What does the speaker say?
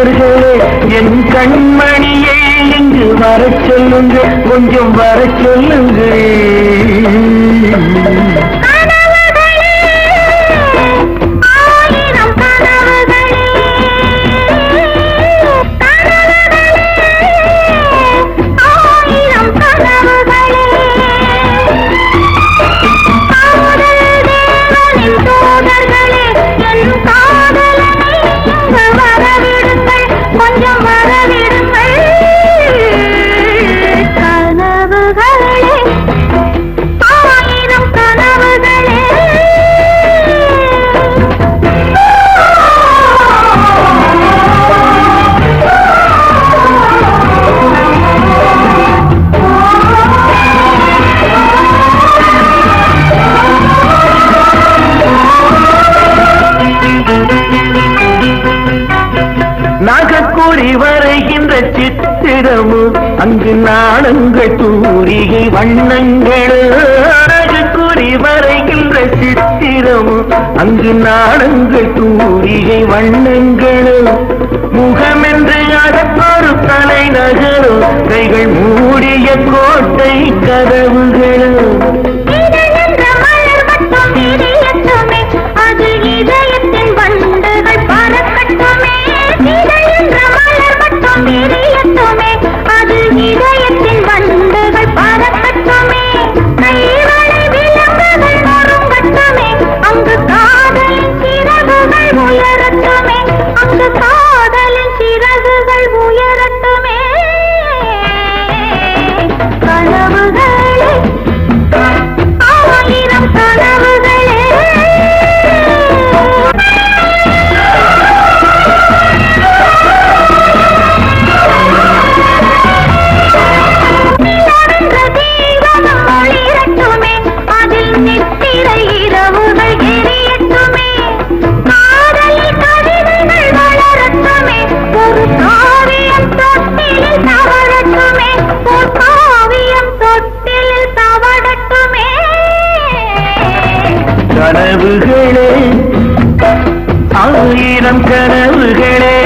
தோழர்களே என் கண்மணியை இங்கு வரச் சொல்லுங்க கொஞ்சம் வரச் சொல்லுங்க ஆயிரம் கனவுகளே ஆயிரம் கனவுகளே காதல் தேவனின் தூதர்களே என் காதலனை இங்கு வரவிடுங்கள் கொஞ்சம் வரவிடுங்கள் கனவுகளே ஆயிரம் கனவுகளே நாகக்கூறி வரைகின்ற சித்திரமும் அங்கு நாணங்கள் தூரிகை வண்ணங்கள் நாகக்கூறி வரைகின்ற சித்திரமும் அங்கு நாணங்கள் தூரிகை வண்ணங்கள் முகமென்று அதற்கொரு தலைநகரும் கைகள் மூடிய கோட்டை கதவுகளும் இதழென்ற மலர் மட்டும் இதயத்துமே, அதில் இதயத்தின் வண்டுகள் பறக்கட்டுமே. இதழென்ற மலர் மட்டும் இதயத்துமே, அதில் இதயத்தின் வண்டுகள் பறக்கட்டுமே. கைவளை விலங்குகள் நொறுங்கட்டுமே, அங்கு காதலின் சிறகுகள் உயரட்டுமே அங்கு காதலின் சிறகுகள் உயரட்டுமே கனவுகளே ஆயிரம் கனவுகளே நிலவென்ற தீபமும் ஒளிரட்டுமே, அதில் நித்திரை இரவுகள் எரியட்டுமே. காதலில் கவிதைகள் வளரட்டுமே, ஒரு காவியம் தொட்டிலில் தவழட்டுமே, ஒரு காவியம் தொட்டிலில் தவழட்டுமே. கனவுகளே ஆயிரம் கனவுகளே